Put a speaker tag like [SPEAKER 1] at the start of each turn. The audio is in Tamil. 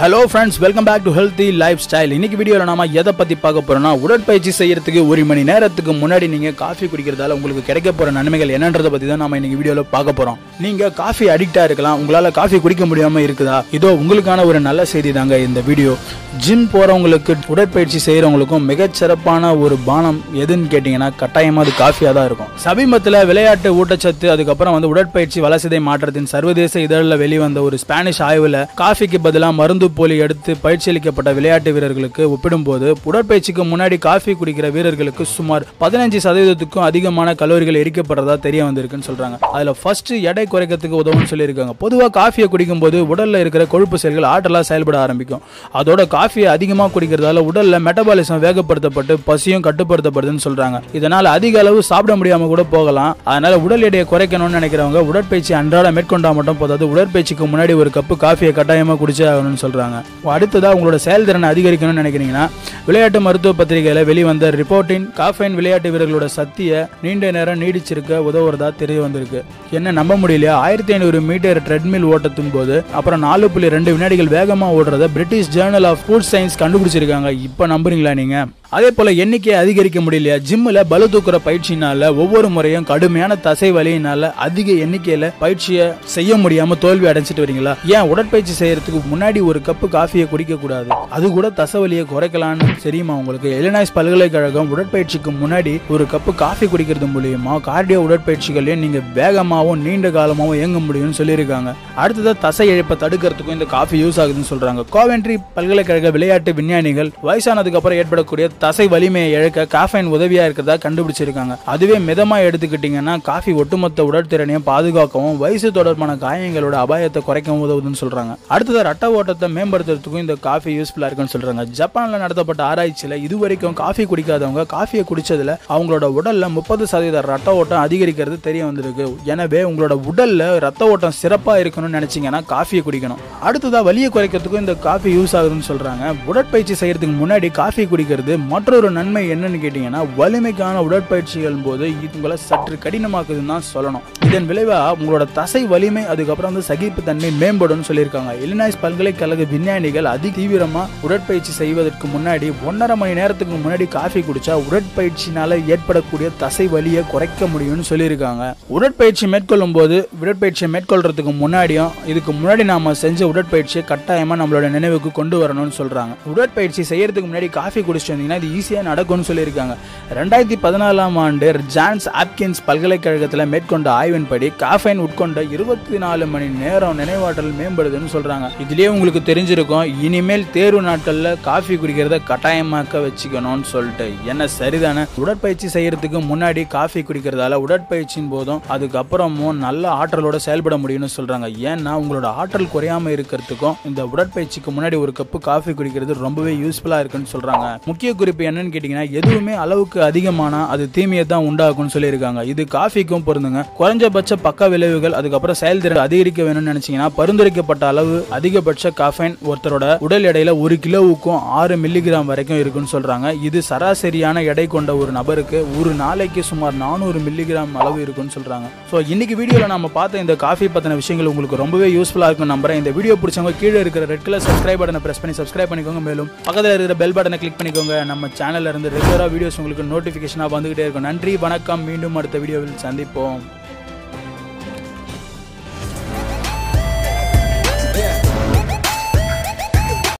[SPEAKER 1] hello friends welcome back to healthy life style இன்னைக்கு வீடியோவில் நாம எதை பற்றி பார்க்க போறோம்னா உடற்பயிற்சி செய்யறதுக்கு ஒரு மணி நேரத்துக்கு முன்னாடி நீங்கள் காஃபி குடிக்கிறதால உங்களுக்கு கிடைக்க போகிற நன்மைகள் என்னன்றதை பற்றி தான் நம்ம இன்னைக்கு வீடியோவில் பார்க்க போகிறோம் நீங்கள் காஃபி அடிக்டாக இருக்கலாம் உங்களால் காஃபி குடிக்க முடியாமல் இருக்குதா இதோ உங்களுக்கான ஒரு நல்ல செய்தி தாங்க இந்த வீடியோ ஜிம் போகிறவங்களுக்கு உடற்பயிற்சி செய்கிறவங்களுக்கும் மிகச்சிறப்பான ஒரு பானம் எதுன்னு கேட்டிங்கன்னா கட்டாயமாக அது காஃபியாக தான் இருக்கும் சமீபத்தில் விளையாட்டு ஊட்டச்சத்து அதுக்கப்புறம் வந்து உடற்பயிற்சி வளர்ச்சிதை மாற்றத்தின் சர்வதேச இதழில் வெளிவந்த ஒரு ஸ்பானிஷ் ஆய்வில் காஃபிக்கு பதிலாக மருந்து போலி எடுத்து பயிற்சி அளிக்கப்பட்ட விளையாட்டு வீரர்களுக்கு ஒப்பிடும்போது உடற்பயிற்சிக்கு முன்னாடி காஃபி குடிக்கிற வீரர்களுக்கு சுமார் பதினஞ்சு சதவீதத்துக்கும் அதிகமான கலோரிகள் எரிக்கப்படுறதா தெரிய வந்திருக்குன்னு சொல்றாங்க அதுல ஃபர்ஸ்ட் எடை குறைக்கிறதுக்கு உதவும்னு சொல்லியிருக்காங்க பொதுவாக காஃபியை குடிக்கும்போது உடல்ல இருக்கிற கொழுப்பு செல்கள் ஆற்றலாக செயல்பட ஆரம்பிக்கும் அதோட காஃபியை அதிகமாக குடிக்கிறதால உடல்ல மெட்டபாலிசம் வேகப்படுத்தப்பட்டு பசியும் கட்டுப்படுத்தப்படுதுன்னு சொல்றாங்க இதனால அதிக அளவு சாப்பிட முடியாம கூட போகலாம் அதனால உடல் எடையை குறைக்கணும்னு நினைக்கிறவங்க உடற்பயிற்சி அன்றாட மேற்கொண்டா மட்டும் போதாது உடற்பயிற்சிக்கு முன்னாடி ஒரு கப்பு காஃபியை கட்டாயமா குடிச்சே ஆகணும்னு சொல்றாங்க அடுத்ததா உங்களோட செயல்திறனை அதிகரிக்கணும்னு நினைக்கிறீங்கன்னா விளையாட்டு மருத்துவ பத்திரிகையில வெளிவந்த ரிப்போர்ட்டின் காஃபைன் விளையாட்டு வீரர்களோட சக்தியை நீண்ட நேரம் நீடிச்சிருக்க உதவுறதா தெரிய வந்திருக்கு என்ன நம்ப முடியலையா ஆயிரத்தி ஐநூறு மீட்டர் ட்ரெட்மில் ஓட்டத்தின் போது அப்புறம் நாலு புள்ளி ரெண்டு வினாடிகள் வேகமா ஓடுறத British journal of food science கண்டுபிடிச்சிருக்காங்க இப்போ நம்புறீங்களா நீங்க அதே போல எண்ணிக்கையை அதிகரிக்க முடியலையா ஜிம்மில் பலு தூக்குற பயிற்சினால ஒவ்வொரு முறையும் கடுமையான தசை வலியினால அதிக எண்ணிக்கையில பயிற்சியை செய்ய முடியாம தோல்வி அடைஞ்சிட்டு வரீங்களா ஏன் உடற்பயிற்சி செய்யறதுக்கு முன்னாடி ஒரு கப்பு காஃபியை குடிக்க கூடாது அது கூட தசை வலியை குறைக்கலாம்னு தெரியுமா உங்களுக்கு எலினாய்ஸ் பல்கலைக்கழகம் உடற்பயிற்சிக்கு முன்னாடி ஒரு கப்பு காஃபி குடிக்கிறது மூலியமா கார்டியோ உடற்பயிற்சிகளையும் நீங்க வேகமாகவும் நீண்ட காலமாகவும் இயங்க முடியும்னு சொல்லியிருக்காங்க அடுத்ததா தசை இழப்பை தடுக்கிறதுக்கும் இந்த காஃபி யூஸ் ஆகுதுன்னு சொல்றாங்க கோவென்ட்ரி பல்கலைக்கழக விளையாட்டு விஞ்ஞானிகள் வயசானதுக்கு அப்புறம் ஏற்படக்கூடிய தசை வலிமையை இழக்க காஃபைன் உதவியா இருக்கிறதா கண்டுபிடிச்சிருக்காங்க அதுவே மிதமா எடுத்துக்கிட்டீங்கன்னா காஃபி ஒட்டுமொத்த உடற்திறனையும் பாதுகாக்கவும் வயசு தொடர்பான காயங்களோட அபாயத்தை குறைக்கவும் உதவுதுன்னு சொல்றாங்க அடுத்தது ரத்த ஓட்டத்தை மேம்படுத்துறதுக்கும் இந்த காஃபி யூஸ்ஃபுல்லா இருக்குன்னு சொல்றாங்க ஜப்பான்ல நடத்தப்பட்ட ஆராய்ச்சியில இதுவரைக்கும் காஃபி குடிக்காதவங்க காஃபியை குடிச்சதுல அவங்களோட உடல்ல முப்பது சதவீத ரத்த ஓட்டம் அதிகரிக்கிறது தெரிய வந்திருக்கு எனவே உங்களோட உடல்ல ரத்த ஓட்டம் சிறப்பா இருக்கணும்னு நினைச்சீங்கன்னா காஃபியை குடிக்கணும் அடுத்ததா வலியை குறைக்கிறதுக்கும் இந்த காஃபி யூஸ் ஆகுதுன்னு சொல்றாங்க உடற்பயிற்சி செய்யறதுக்கு முன்னாடி காஃபி குடிக்கிறது மற்றொரு நன்மை என்னன்னு கேட்டீங்கன்னா வலிமைக்கான உடற்பயிற்சிகள் போது இது உங்களை சற்று கடினமாக்குதுன்னு தான் சொல்லணும் இதன் விளைவா உங்களோட தசை வலிமை அதுக்கப்புறம் வந்து சகிப்புத்தன்மை மேம்படும்னு சொல்லியிருக்காங்க இலினாய்ஸ் பல்கலைக்கழக விஞ்ஞானிகள் அதி தீவிரமா உடற்பயிற்சி செய்வதற்கு முன்னாடி ஒன்றரை மணி நேரத்துக்கு முன்னாடி காஃபி குடிச்சா உடற்பயிற்சினால ஏற்படக்கூடிய தசை வலியை குறைக்க முடியும்னு சொல்லியிருக்காங்க உடற்பயிற்சி மேற்கொள்ளும் போது உடற்பயிற்சியை மேற்கொள்றதுக்கு முன்னாடியும் இதுக்கு முன்னாடி நாம செஞ்ச உடற்பயிற்சியை கட்டாயமா நம்மளோட நினைவுக்கு கொண்டு வரணும்னு சொல்றாங்க உடற்பயிற்சி செய்யறதுக்கு முன்னாடி காஃபி குடிச்சிட்டு வந்தீங்கன்னா இது ஈஸியாக நடக்கும்னு சொல்லியிருக்காங்க ரெண்டாயிரத்தி பதினாலாம் ஆண்டு ஜான்ஸ் ஆப்கின்ஸ் பல்கலைக்கழகத்தில் மேற்கொண்ட ஆய்வின்படி காஃபைன் உட்கொண்ட இருபத்தி நாலு மணி நேரம் நினைவாற்றல் மேம்படுதுன்னு சொல்றாங்க இதுலயே உங்களுக்கு தெரிஞ்சிருக்கும் இனிமேல் தேர்வு நாட்கள்ல காஃபி குடிக்கிறத கட்டாயமாக்க வச்சுக்கணும்னு சொல்லிட்டு என்ன சரிதானே உடற்பயிற்சி செய்யறதுக்கு முன்னாடி காஃபி குடிக்கிறதால உடற்பயிற்சியின் போதும் அதுக்கப்புறமும் நல்ல ஆற்றலோட செயல்பட முடியும்னு சொல்றாங்க ஏன்னா உங்களோட ஆற்றல் குறையாம இருக்கிறதுக்கும் இந்த உடற்பயிற்சிக்கு முன்னாடி ஒரு கப்பு காஃபி குடிக்கிறது ரொம்பவே யூஸ்ஃபுல்லா இருக்குன்னு சொல்றாங்க முக்கிய குறிப்பு என்னன்னு கேட்டீங்கன்னா எதுவுமே அளவுக்கு அதிகமானா அது தீமையை தான் உண்டாக்கும்னு சொல்லியிருக்காங்க இது காஃபிக்கும் பொருந்துங்க குறைஞ்சபட்ச பக்க விளைவுகள் அதுக்கப்புறம் செயல்திறன் அதிகரிக்க வேணும்னு நினைச்சீங்கன்னா பரிந்துரைக்கப்பட்ட அளவு அதிகபட்ச காஃபைன் ஒருத்தரோட உடல் எடையில ஒரு கிலோவுக்கும் ஆறு மில்லிகிராம் வரைக்கும் இருக்குன்னு சொல்றாங்க இது சராசரியான எடை கொண்ட ஒரு நபருக்கு ஒரு நாளைக்கு சுமார் நானூறு மில்லிகிராம் அளவு இருக்குன்னு சொல்றாங்க ஸோ இன்னைக்கு வீடியோவில் நம்ம பார்த்த இந்த காஃபி பத்தின விஷயங்கள் உங்களுக்கு ரொம்பவே யூஸ்ஃபுல்லாக இருக்கும் நம்புறேன் இந்த வீடியோ பிடிச்சவங்க கீழே இருக்கிற ரெட் கலர் சப்ஸ்கிரைப் பட்டனை பிரஸ் பண்ணி சப்ஸ்கிரைப் பண்ணிக்கோங்க மேலும் பக்கத்தில் இருக்கிற பெல் பட்டனை கிளிக் பண்ணிக்கோங்க நம்ம சேனல்ல இருந்து ரெகுலராக வீடியோஸ் உங்களுக்கு நோட்டிஃபிகேஷனாக வந்துகிட்டே இருக்கும் நன்றி வணக்கம் மீண்டும் அடுத்த வீடியோவில் சந்திப்போம்